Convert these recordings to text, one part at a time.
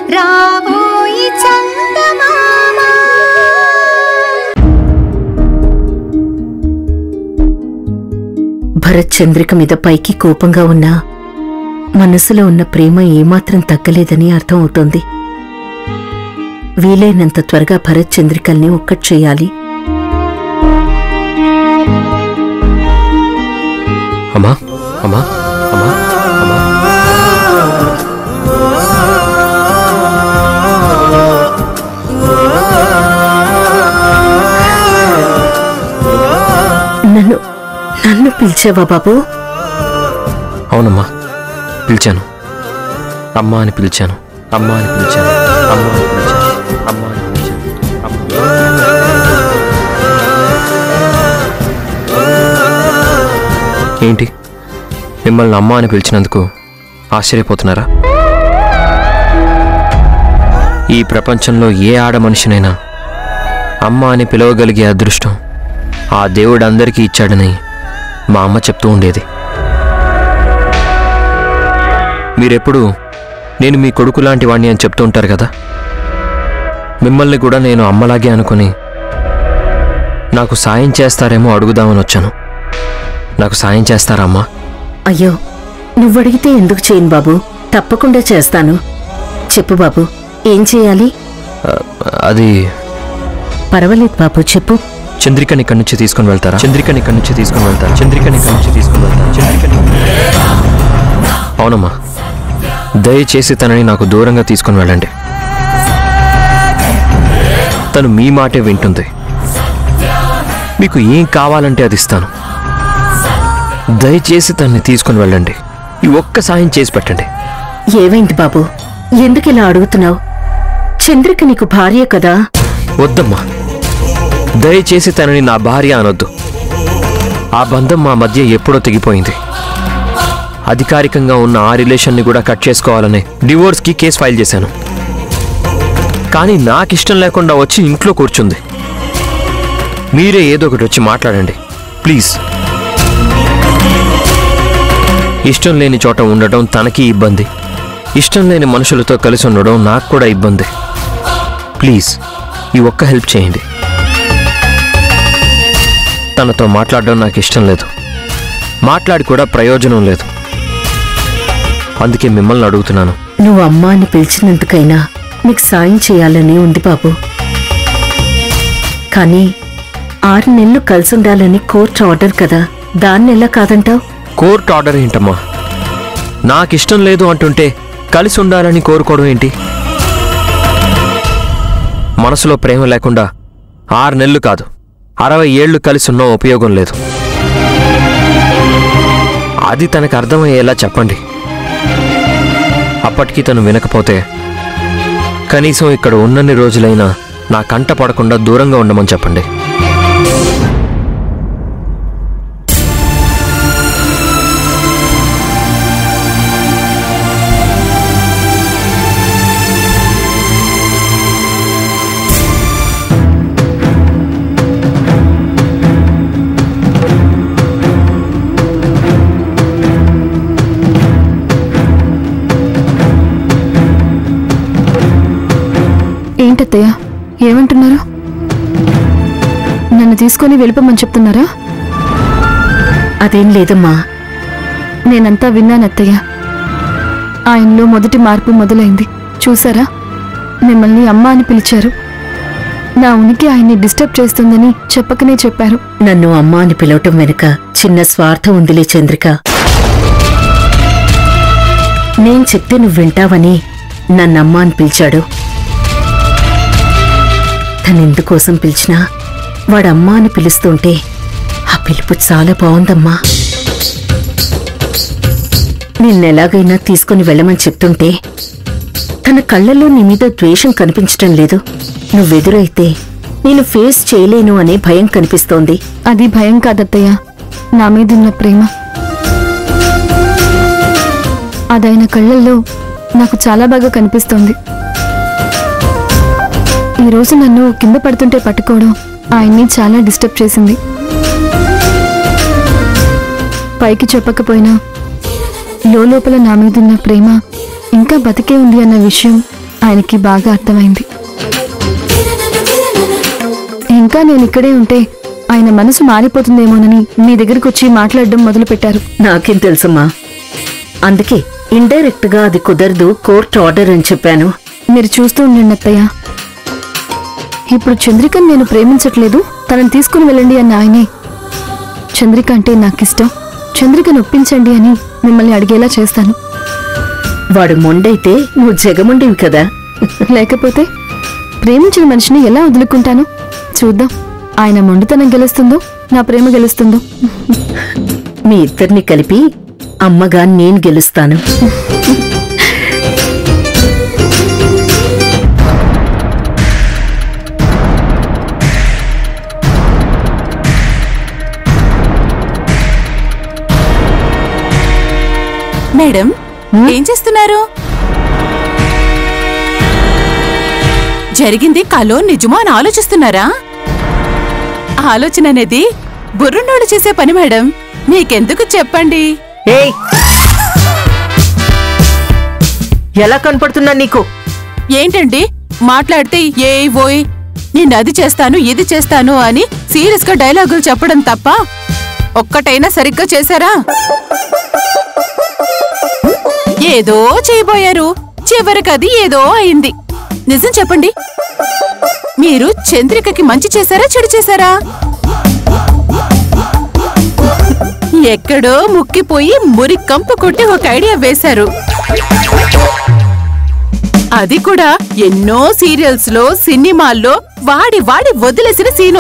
రాబోయి చందమామా భరత్ చంద్రిక మీద పైకి కోపంగా ఉన్నా మనసులో ఉన్న ప్రేమ ఏమాత్రం తగ్గలేదని అర్థం అవుతోంది వీలైనంత త్వరగా భరత్ చంద్రికల్ని ఒక్కటి చేయాలి అమ్మా అమ్మా అమ్మా అమ్మా నన్ను నన్ను పిలిచావా బాబు అవునమ్మా పిలిచాను అమ్మా అని పిలిచాను అమ్మా అని పిలిచాను అమ్మా అని పిలిచాను అమ్మా అని పిలిచాను అమ్మా. ఏంటి మిమ్మల్ని అమ్మ అని పిలిచినందుకు ఆశ్చర్యపోతున్నారా ఈ ప్రపంచంలో ఏ ఆడ మనిషినైనా అమ్మ అని పిలవగలిగే అదృష్టం ఆ దేవుడు అందరికీ ఇచ్చాడని మా అమ్మ చెప్తూ ఉండేది మీరెప్పుడు నేను మీ కొడుకు లాంటి వాణ్ణి అని చెప్తూ ఉంటారు కదా మిమ్మల్ని కూడా నేను అమ్మలాగే అనుకుని నాకు సాయం చేస్తారేమో అడుగుదామని వచ్చాను నాకు సాయం చేస్తారా అమ్మా అయ్యో నువ్వడిగితే ఎందుకు చేయను బాబు తప్పకుండా చేస్తాను చెప్పు బాబు ఏం చేయాలి ఆ, అది పర్వాలేదు బాబు చెప్పు చంద్రికని ఇక్కడి నుంచి తీసుకొని వెళ్తారా చంద్రికని ఇక్కడి నుంచి తీసుకొని వెళ్తారా చంద్రికని ఇక్కడి నుంచి తీసుకొని వెళ్తారా చంద్రికని అవునమ్మా దయచేసి తనని నాకు దూరంగా తీసుకొని వెళ్ళండి తను మీ మాటే వింటుంది మీకు ఏం కావాలంటే అది ఇస్తాను దయచేసి తనని తీసుకొని వెళ్ళండి ఈ ఒక్క సాయం చేసి పెట్టండి ఏమైంది బాబు ఎందుకు ఇలా అడుగుతున్నావు చంద్రిక నీకు భార్య కదా వద్దమ్మా దయచేసి తనని నా భార్య అనొద్దు ఆ బంధం మా మధ్య ఎప్పుడో తెగిపోయింది అధికారికంగా ఉన్న ఆ రిలేషన్ని కూడా కట్ చేసుకోవాలని డివోర్స్కి కేసు ఫైల్ చేశాను కానీ నాకు ఇష్టం లేకుండా వచ్చి ఇంట్లో కూర్చుంది మీరే ఏదో ఒకటి వచ్చి మాట్లాడండి ప్లీజ్ ఇష్టం లేని చోట ఉండటం తనకి ఇబ్బంది ఇష్టం లేని మనుషులతో కలిసి ఉండడం నాకు కూడా ఇబ్బంది ప్లీజ్ ఈ ఒక్క హెల్ప్ చేయండి తనతో మాట్లాడడం నాకు ఇష్టం లేదు మాట్లాడి కూడా ప్రయోజనం లేదు అందుకే మిమ్మల్ని అడుగుతున్నాను నువ్వు అమ్మా అని పిలిచినందుకైనా నీకు సాయం చేయాలని ఉంది బాబు కానీ ఆరు నెలలు కలిసి ఉండాలని కోర్టు ఆర్డర్ కదా దాన్ని ఎలా కాదంటావు కోర్టు ఆర్డర్ ఏంటమ్మా నాకు ఇష్టం లేదు అంటుంటే కలిసి ఉండాలని కోరుకోవడం ఏంటి మనసులో ప్రేమ లేకుండా ఆరు నెలలు కాదు అరవై ఏళ్ళు కలిసి ఉన్న ఉపయోగం లేదు అది తనకు అర్థమయ్యేలా చెప్పండి అప్పటికి తను వినకపోతే కనీసం ఇక్కడ ఉన్నన్ని రోజులైనా నా కంట పడకుండా దూరంగా ఉండమని చెప్పండి ఏంటత్తయ్య ఏమంటున్నారు నన్ను తీసుకొని వెళ్ళిపోమని చెప్తున్నారా అదేం లేదమ్మా నేనంతా విన్నాను అత్తయ్య ఆయనలో మొదటి మార్పు మొదలైంది చూసారా మిమ్మల్ని అమ్మ అని పిలిచారు నా ఉనికి ఆయన్ని డిస్టర్బ్ చేస్తుందని చెప్పకనే చెప్పారు నన్ను అమ్మా అని పిలవటం వెనుక చిన్న స్వార్థం ఉందిలే చంద్రిక నేను చెప్తే నువ్వు వింటావని నన్నమ్మా అని పిలిచాడు తనెందుకోసం పిలిచినా వాడమ్మా అని పిలుస్తుంటే ఆ పిలుపు చాలా బాగుందమ్మా నిన్నెలాగైనా తీసుకుని వెళ్ళమని చెప్తుంటే తన కళ్ళల్లో నీ మీద ద్వేషం కనిపించటం లేదు నువ్వెదురైతే నేను ఫేస్ చేయలేను అనే భయం కనిపిస్తోంది అది భయం కాదత్తయ్య నా మీదున్న ప్రేమ అదైన కళ్ళల్లో నాకు చాలా బాగా కనిపిస్తోంది ఈరోజు నన్ను కింద పడుతుంటే పట్టుకోవడం ఆయన్ని చాలా డిస్టర్బ్ చేసింది పైకి చెప్పకపోయినా లోపల నా మీదున్న ప్రేమ ఇంకా బతికే ఉంది అన్న విషయం ఆయనకి బాగా అర్థమైంది ఇంకా నేను ఇక్కడే ఉంటే ఆయన మనసు మారిపోతుందేమోనని మీ దగ్గరకు వచ్చి మాట్లాడడం మొదలు పెట్టారు నాకేం తెలుసమ్మా అందుకే ఇండైరెక్ట్ గా అది కుదరదు కోర్ట్ ఆర్డర్ అని చెప్పాను మీరు చూస్తూ ఉండండి అత్తయ్య ఇప్పుడు చంద్రికను నేను ప్రేమించట్లేదు తనని తీసుకుని వెళ్ళండి అన్న ఆయనే చంద్రిక అంటే నాకిష్టం చంద్రికను ఒప్పించండి అని మిమ్మల్ని అడిగేలా చేస్తాను వాడు మొండైతే నువ్వు జగముండివి కదా లేకపోతే ప్రేమించిన మనిషిని ఎలా వదులుకుంటాను చూద్దాం ఆయన మొండితనం గెలుస్తుందో నా ప్రేమ గెలుస్తుందో మీ ఇద్దరిని కలిపి అమ్మగా నేను గెలుస్తాను మేడం ఏం చేస్తున్నారు జరిగింది కలో నిజమో అని ఆలోచిస్తున్నారా ఆలోచన అనేది బుర్రున్నోళ్ళు చేసే పని మేడం మీకెందుకు చెప్పండి ఏయ్ ఎలా కనపడుతున్నా నీకు ఏంటండి మాట్లాడితే ఏ ఓయ్ నేను అది చేస్తాను ఇది చేస్తాను అని సీరియస్ గా డైలాగులు చెప్పడం తప్ప ఒక్కటైనా సరిగ్గా చేశారా ఏదో చేయబోయారు చివరికి అది ఏదో అయింది నిజం చెప్పండి మీరు చంద్రికకి మంచి చేశారా చెడు చేశారా ఎక్కడో ముక్కిపోయి మురి కంపు కొట్టి ఒక ఐడియా వేశారు అది కూడా ఎన్నో సీరియల్స్ లో సినిమాల్లో వాడి వాడి వదిలేసిన సీను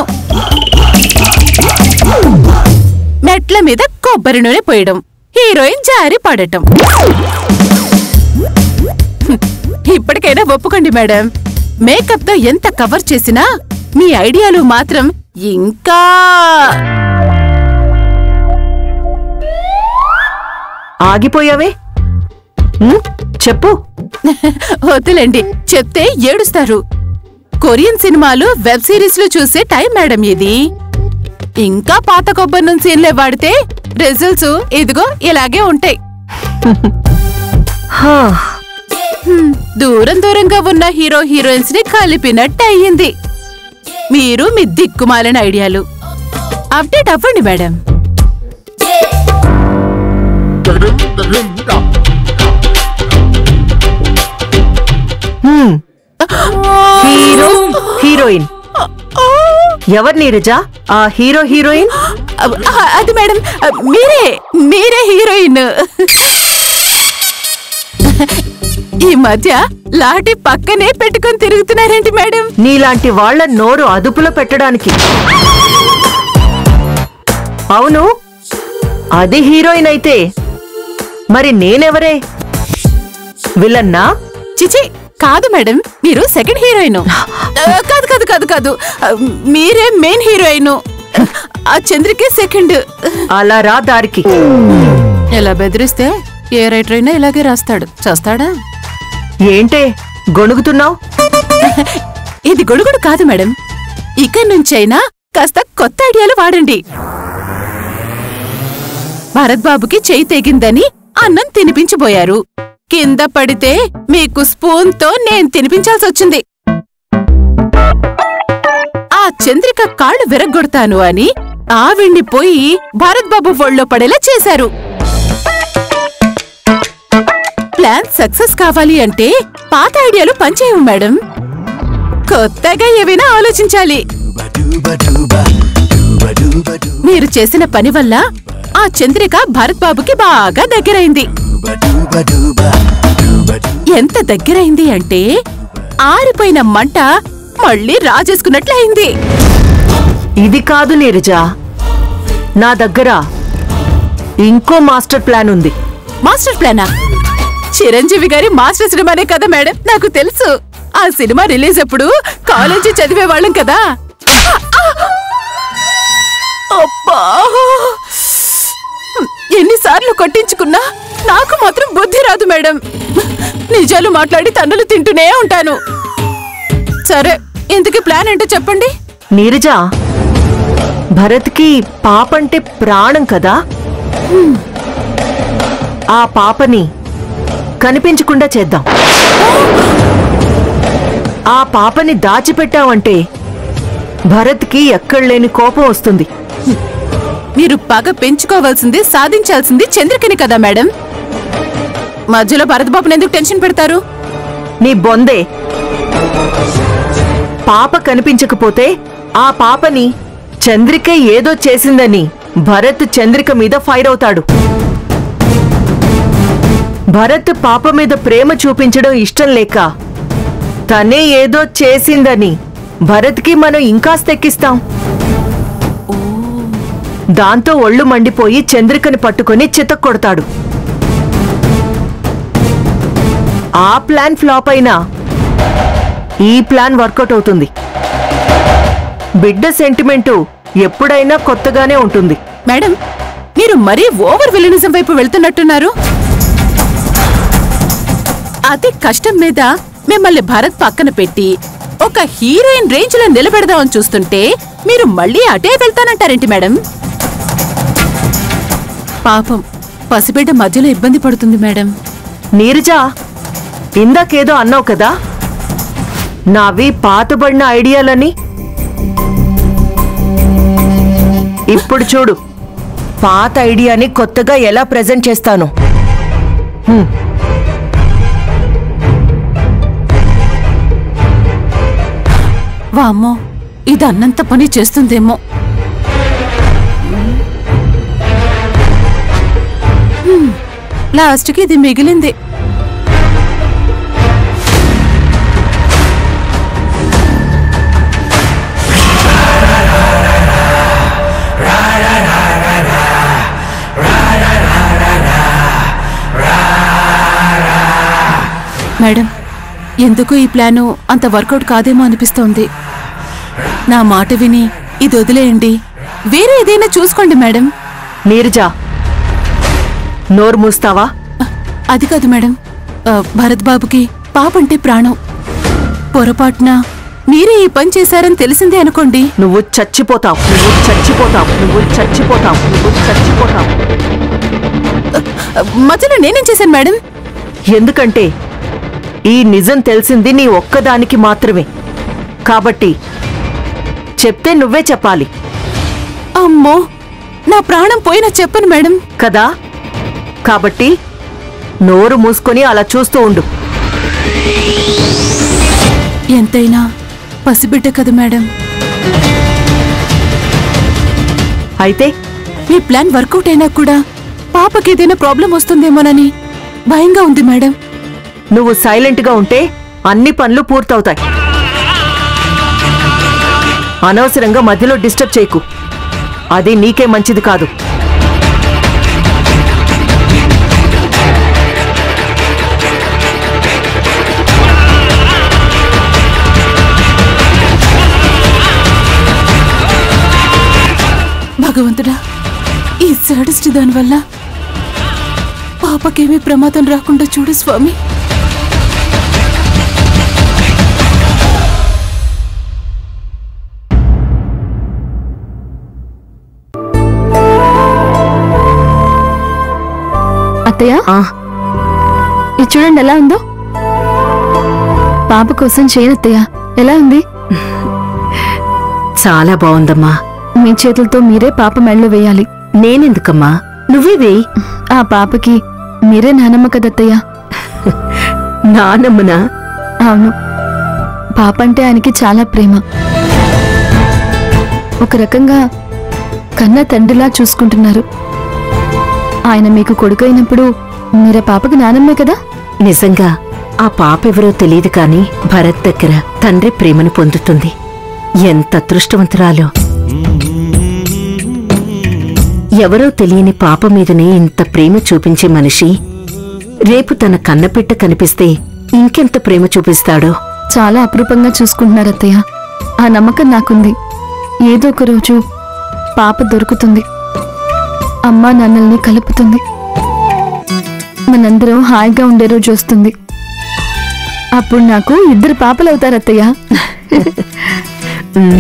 మెట్ల మీద కొబ్బరి నూనె పోయడం హీరోయిన్ జారి పడటం హ్మ్. ఇప్పటికైనా ఒప్పుకోండి మేడం మేకప్ తో ఎంత కవర్ చేసినా మీ ఐడియాలు మాత్రం ఇంకా ఆగిపోయావే ఉమ్, చెప్పు వద్దులేండి చెప్తే ఏడుస్తారు కొరియన్ సినిమాలు వెబ్ సిరీస్లు చూసే టైం మేడం ఇది ఇంకా పాత కొబ్బరి నుంచి సీన్లే వాడితే రిజల్ట్స్ ఇదిగో ఇలాగే ఉంటాయి హా, హ్మ్, దూరం దూరంగా ఉన్న హీరో హీరోయిన్స్ ని కలిపినట్టు అయ్యింది మీరు మీ దిక్కుమాలిన ఐడియాలు అప్డేట్ అవ్వండి మేడం హ్మ్. హీరో హీరోయిన్ ఎవరు నీరజ ఆ హీరో హీరోయిన్ అ- అ- అది మేడం అ, మీరే మీరే హీరోయిన్ ఈ మధ్య లాటి పక్కనే పెట్టుకొని తిరుగుతున్నారేంటి మేడం నీలాంటి వాళ్ళ నోరు అదుపులో పెట్టడానికి అవును అది హీరోయిన్ అయితే మరి నేనెవరే విలన్నా చిచి కాదు మేడం మీరు సెకండ్ హీరోయిన్ కాదు కాదు కాదు కాదు ఆ, మీరే మెయిన్ హీరోయిన్ ఆ చంద్రికే సెకండ్ అలా రా దారికి ఇలా బెదిరిస్తే ఏ రైటర్ అయినా ఇలాగే రాస్తాడు చేస్తాడా ఏంటే గొణుగుతున్నావు ఇది గొడుగుడు కాదు మేడం ఇక నుంచైనా కాస్త కొత్త ఐడియాలు వాడండి భరత్ బాబుకి చేయి తెగిందని అన్నం తినిపించబోయారు కింద పడితే మీకు స్పూన్ తో నేను తినిపించాల్సి వచ్చింది ఆ చంద్రిక కాళ్ళు విరగ్గొడతాను అని ఆవిడ్ని పోయి భరత్ బాబు ఒళ్ళో పడేలా చేశారు ప్లాన్ సక్సెస్ కావాలి అంటే పాత ఐడియాలు పనిచేయవు మేడం కొత్తగా ఏవైనా ఆలోచించాలి మీరు చేసిన పని వల్ల ఆ చంద్రిక భరత్ బాబుకి బాగా దగ్గరైంది ఎంత దగ్గరైంది అంటే ఆరిపోయిన మంట మళ్ళీ రాజేసుకున్నట్లయింది ఇది కాదు నీరజ నా దగ్గర ఇంకో మాస్టర్ ప్లాన్ ఉంది మాస్టర్ ప్లానా చిరంజీవి గారి మాస్టర్ సినిమానే కదా మేడం నాకు తెలుసు ఆ సినిమా రిలీజ్ అప్పుడు కాలేజీ చదివే వాళ్ళం కదా అబ్బా ఎన్నిసార్లు కొట్టించుకున్నా నాకు మాత్రం బుద్ధి రాదు మేడం నిజాలు మాట్లాడి తన్నులు తింటూనే ఉంటాను సరే ఇంతకీ ప్లాన్ ఏంటో చెప్పండి నీరజ భరత్కి పాపంటే ప్రాణం కదా ఆ పాపని కనిపించకుండా చేద్దాం ఆ పాపని దాచిపెట్టావంటే భరత్కి ఎక్కడలేని కోపం వస్తుంది మీరు పగ పెంచుకోవాల్సింది సాధించాల్సింది చంద్రికని కదా మేడం మధ్యలో భరతబాబుని ఎందుకు టెన్షన్ పెడతారు నీ బొందే పాప కనిపించకపోతే ఆ పాపని చంద్రిక ఏదో చేసిందని భరత్ చంద్రిక మీద ఫైర్ అవుతాడు భరత్ పాప మీద ప్రేమ చూపించడం ఇష్టం లేక తనే ఏదో చేసిందని భరత్కి మనం ఇంకాస్త ఎక్కిస్తాం దాంతో ఒళ్ళు మండిపోయి చంద్రికని పట్టుకొని చితక్కొడతాడు ఆ ప్లాన్ ఫ్లాప్ అయినా ఈ ప్లాన్ వర్కౌట్ అవుతుంది బిడ్డ సెంటిమెంటు ఎప్పుడైనా కొత్తగానే ఉంటుంది మేడం మీరు మరీ ఓవర్ విలనిజం వైపు వెళ్తున్నట్టున్నారు అతి కష్టం మీద మిమ్మల్ని భరత్ పక్కన పెట్టి ఒక హీరోయిన్ రేంజ్ లో నిలబెడదామని చూస్తుంటే మీరు మళ్ళీ అటే వెళ్తానంటారేంటి మేడం పాపం పసిబిడ్డ మధ్యలో ఇబ్బంది పడుతుంది మేడం నీరజా ఇందాకేదో అన్నావు కదా నావి పాతబడిన ఐడియాలని ఇప్పుడు చూడు పాత ఐడియాని కొత్తగా ఎలా ప్రెజెంట్ చేస్తాను హ్మ్. వామ్మో ఇది అన్నంత పని చేస్తుందేమో హ్మ్, లాస్ట్కి ఇది మిగిలింది మేడం ఎందుకు ఈ ప్లాను అంత వర్కౌట్ కాదేమో అనిపిస్తోంది నా మాట విని ఇది వదిలేయండి వేరే ఏదైనా చూసుకోండి మేడం నీరజా నోరు మూస్తావా అది కాదు మేడం ఆ, భరత్ బాబుకి పాపంటే ప్రాణం పొరపాటున మీరే ఈ పని చేశారని తెలిసిందే అనుకోండి నువ్వు చచ్చిపోతావు నువ్వు చచ్చిపోతావు నువ్వు చచ్చిపోతావు నువ్వు చచ్చిపోతావు ఆ, మధ్యలో నేనేం చేశాను మేడం ఎందుకంటే ఈ నిజం తెలిసింది నీ ఒక్కదానికి మాత్రమే కాబట్టి చెప్తే నువ్వే చెప్పాలి అమ్మో నా ప్రాణం పోయినా చెప్పను మేడం కదా కాబట్టి నోరు మూసుకొని అలా చూస్తూ ఉండు ఎంతైనా పసిబిడ్డ కదా మేడం అయితే మీ ప్లాన్ వర్కౌట్ అయినా కూడా పాపకి ఏదైనా ప్రాబ్లం వస్తుందేమోనని భయంగా ఉంది మేడం నువ్వు సైలెంట్ గా ఉంటే అన్ని పనులు పూర్తవుతాయి అనవసరంగా మధ్యలో డిస్టర్బ్ చేయకు అది నీకే మంచిది కాదు భగవంతుడా ఈ సాడస్ట్ దానివల్ల పాపకేమీ ప్రమాదం రాకుండా చూడు స్వామి అత్తయ్య ఆ ఇది చూడండి ఎలా ఉందో పాప కోసం చేయనత్తయ్య ఎలా ఉంది చాలా బాగుందమ్మా మీ చేతులతో మీరే పాప మెళ్ళలో వేయాలి నేనెందుకమ్మా నువ్వే వేయి ఆ పాపకి మీరే నానమ్మ కదత్తయ్య నానమ్మనా అవును పాప అంటే ఆయనకి చాలా ప్రేమ ఒక రకంగా కన్న తండ్రిలా చూసుకుంటున్నారు ఆయన మీకు కొడుకైనప్పుడు మీరే పాపకి నానమ్మే కదా నిజంగా ఆ పాప ఎవరో తెలియదు కాని భరత్ దగ్గర తండ్రి ప్రేమను పొందుతుంది ఎంత అదృష్టవంతురాలో ఎవరో తెలియని పాప మీదనే ఇంత ప్రేమ చూపించే మనిషి రేపు తన కన్నపిట్ట కనిపిస్తే ఇంకెంత ప్రేమ చూపిస్తాడో చాలా అపురూపంగా చూసుకుంటున్నారు అత్తయ్య ఆ నమ్మకం నాకుంది ఏదో ఒక రోజు పాప దొరుకుతుంది అమ్మా నాన్నల్ని కలుపుతుంది మనందరం హాయిగా ఉండే రోజు వస్తుంది అప్పుడు నాకు ఇద్దరు పాపలు అవుతారు అత్తయ్య ఉమ్.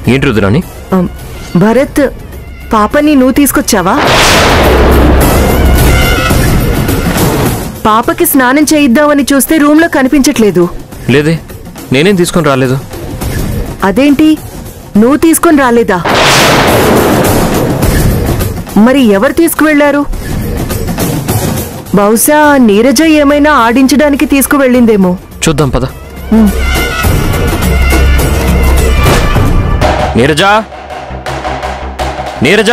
ఏంటి రుద్రాని అమ్, భరత్ పాపని నువ్వు తీసుకొచ్చావా పాపకి స్నానం చేయిద్దామని చూస్తే రూమ్లో కనిపించట్లేదు లేదే నేనేం తీసుకొని రాలేదు అదేంటి నువ్వు తీసుకొని రాలేదా మరి ఎవరు తీసుకువెళ్లారు బహుశా నీరజ ఏమైనా ఆడించడానికి తీసుకువెళ్ళిందేమో చూద్దాం పద నీరజా నీరజా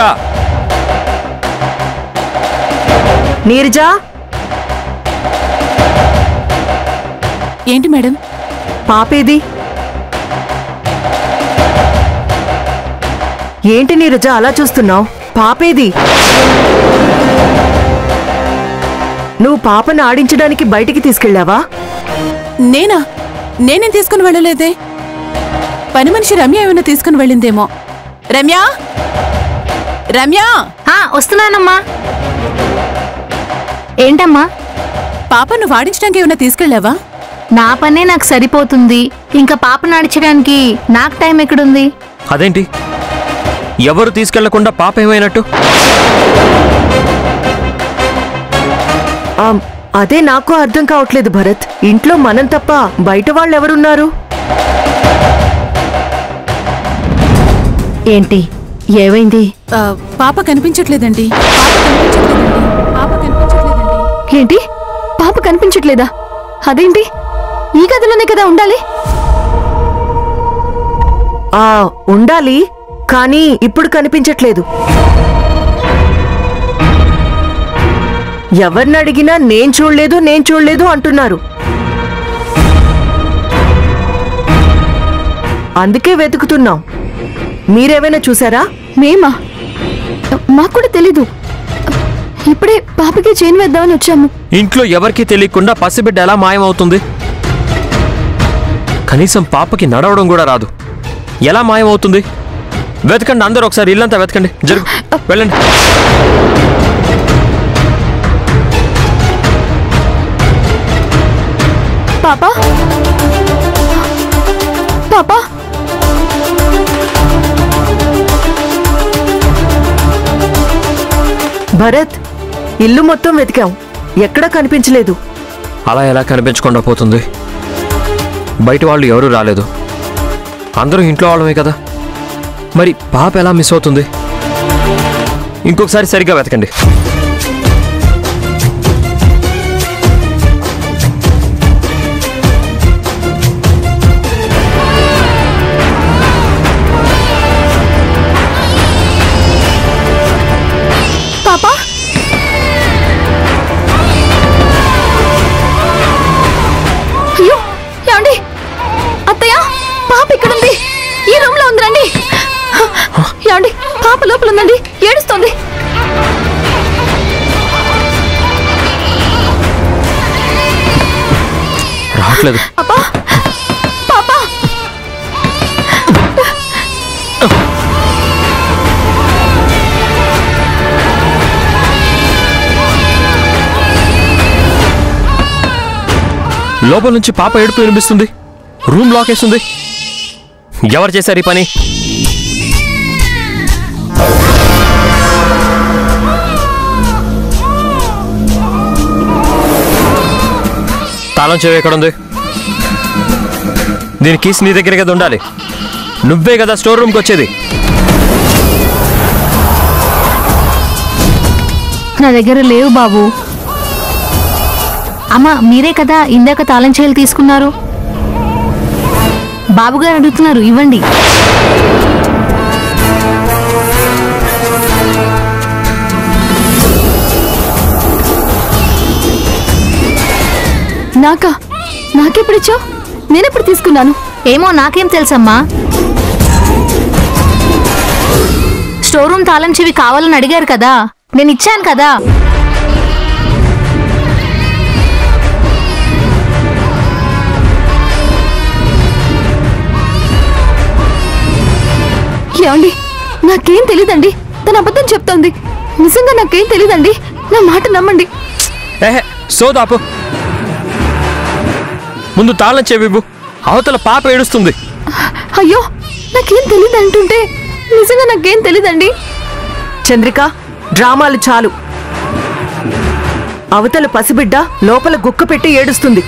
నీరజా ఏంటి మేడం పాపేది ఏంటి నీరజ అలా చూస్తున్నావు పాపేది నువ్వు పాపను ఆడించడానికి బయటికి తీసుకెళ్ళావా నేనా నేనేం తీసుకుని వెళ్ళలేదే పని మనిషి రమ్య ఏమైనా తీసుకుని వెళ్ళిందేమో రమ్య రమ్య ఆ, వస్తున్నానమ్మా ఏంటమ్మా పాపను వాడించడానికి ఏమైనా తీసుకెళ్ళావా నా పనే నాకు సరిపోతుంది ఇంకా పాప నడిచడానికి నాకు టైం ఎక్కడుంది అదేంటి ఎవరు తీసుకెళ్లకుండా పాప ఏమైనట్టు ఆమ్, అదే నాకు అర్థం కావట్లేదు భరత్ ఇంట్లో మనం తప్ప బయట వాళ్ళు ఎవరున్నారు ఏంటి ఏమైంది ఆ, పాప కనిపించట్లేదండి పాప కనిపించట్లేదండి పాప కనిపించట్లేదండి ఏంటి పాప కనిపించట్లేదా అదేంటి ఈ గదిలోనే కదా ఉండాలి ఆ ఉండాలి కానీ ఇప్పుడు కనిపించట్లేదు ఎవరిని అడిగినా నేను చూడలేదు నేను చూడలేదు అంటున్నారు అందుకే వెతుకుతున్నాం మీరేమైనా చూసారా మేమా మాకు కూడా తెలీదు ఇప్పుడే పాపకి చైన్ వేద్దామని వచ్చాము ఇంట్లో ఎవరికీ తెలియకుండా పసిబిడ్డ ఎలా మాయమవుతుంది కనీసం పాపకి నడవడం కూడా రాదు ఎలా మాయమవుతుంది వెతకండి అందరూ ఒకసారి ఇల్లంతా వెతకండి జరుగు వెళ్ళండి పాపా పాపా భరత్ ఇల్లు మొత్తం వెతికాం ఎక్కడా కనిపించలేదు అలా ఎలా కనిపించకుండా పోతుంది బయట వాళ్ళు ఎవరూ రాలేదు అందరూ ఇంట్లో వాళ్ళమే కదా మరి పాప ఎలా మిస్ అవుతుంది ఇంకొకసారి సరిగ్గా వెతకండి పాపా అయ్యో ఏమండి అత్తయ్య పాప ఇక్కడుంది ఈ రూమ్ లో ఉందిరండి ఏమండి పాప లోపల ఉందండి ఏడుస్తోంది రావట్లేదు పాపా పాపా లోపల నుంచి పాప ఏడుపు వినిపిస్తుంది రూమ్ లాక్ వేస్తుంది ఎవరు చేశారు ఈ పని తాళం చెవి ఎక్కడుంది దీని కీస్ నీ దగ్గర కదా ఉండాలి నువ్వే కదా స్టోర్ రూమ్కి వచ్చేది నా దగ్గర లేవు బాబు అమ్మా మీరే కదా ఇందాక తాళం చేయాలి తీసుకున్నారు బాబుగారు అడుగుతున్నారు ఇవ్వండి నాకా నాకెప్పుడు ఇచ్చావు నేనెప్పుడు తీసుకున్నాను ఏమో నాకేం తెలుసమ్మా స్టోర్ రూమ్ తాళం చెవి కావాలని అడిగారు కదా నేను ఇచ్చాను కదా ఏమండి నాకేం తెలీదండి తన అబద్ధం చెప్తోంది నిజంగా నాకేం తెలీదండి నా మాట నమ్మండి ఏహే సోదాపు ముందు తాళం చెవివ్వు అవతల పాప ఏడుస్తుంది అయ్యో నాకేం తెలియదు అంటుంటే నిజంగా నాకేం తెలియదండి చంద్రిక డ్రామాలు చాలు అవతల పసిబిడ్డ లోపల గుక్క పెట్టి ఏడుస్తుంది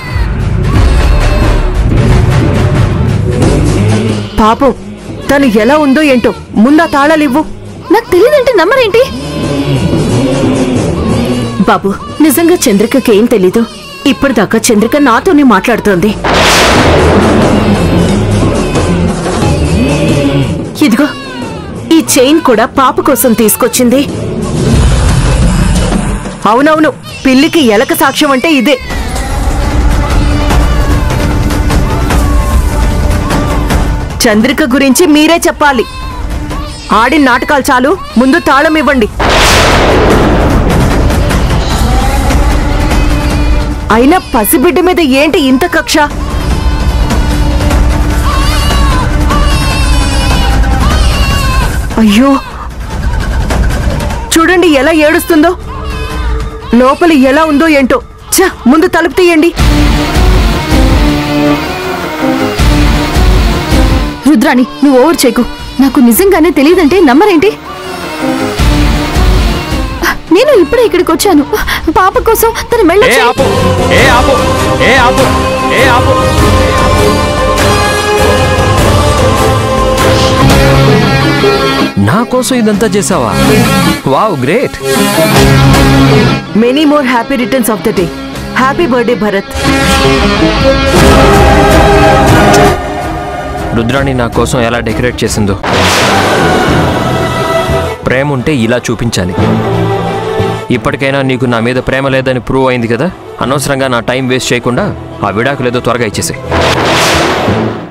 పాపం తను ఎలా ఉందో ఏంటో ముందా తాళాలివ్వు నాకు తెలియదంటే నమ్మరేంటి బాబు నిజంగా చంద్రికకి ఏం తెలీదు ఇప్పటిదాకా చంద్రిక నాతోనే మాట్లాడుతోంది ఇదిగో ఈ చైన్ కూడా పాప కోసం తీసుకొచ్చింది అవునవును పిల్లికి ఎలక సాక్ష్యం అంటే ఇదే చంద్రిక గురించి మీరే చెప్పాలి ఆడిన నాటకాలు చాలు ముందు తాళం ఇవ్వండి అయినా పసిబిడ్డ మీద ఏంటి ఇంత కక్ష అయ్యో చూడండి ఎలా ఏడుస్తుందో లోపల ఎలా ఉందో ఏంటో ఛ ముందు తలుపు తీయండి రుద్రాణి నువ్వు ఓవర్ చేయకు నాకు నిజంగానే తెలియదంటే నమ్మరేంటి నేను ఇప్పుడే ఇక్కడికి వచ్చాను పాప కోసం తన మెళ్ళ ఏ చేయి- ఆపు ఏ ఆపు ఏ ఆపు ఏ ఆపు నా కోసం ఇదంతా చేసావా wow great many more happy returns of the day happy birthday Bharat Rudrani నా కోసం ఎలా డెకరేట్ చేసిందో ప్రేమ ఉంటే ఇలా చూపించాలి ఇప్పటికైనా నీకు నా మీద ప్రేమ లేదని ప్రూవ్ అయింది కదా అనవసరంగా నా టైం వేస్ట్ చేయకుండా ఆ విడాకులేదో త్వరగా ఇచ్చేసాయి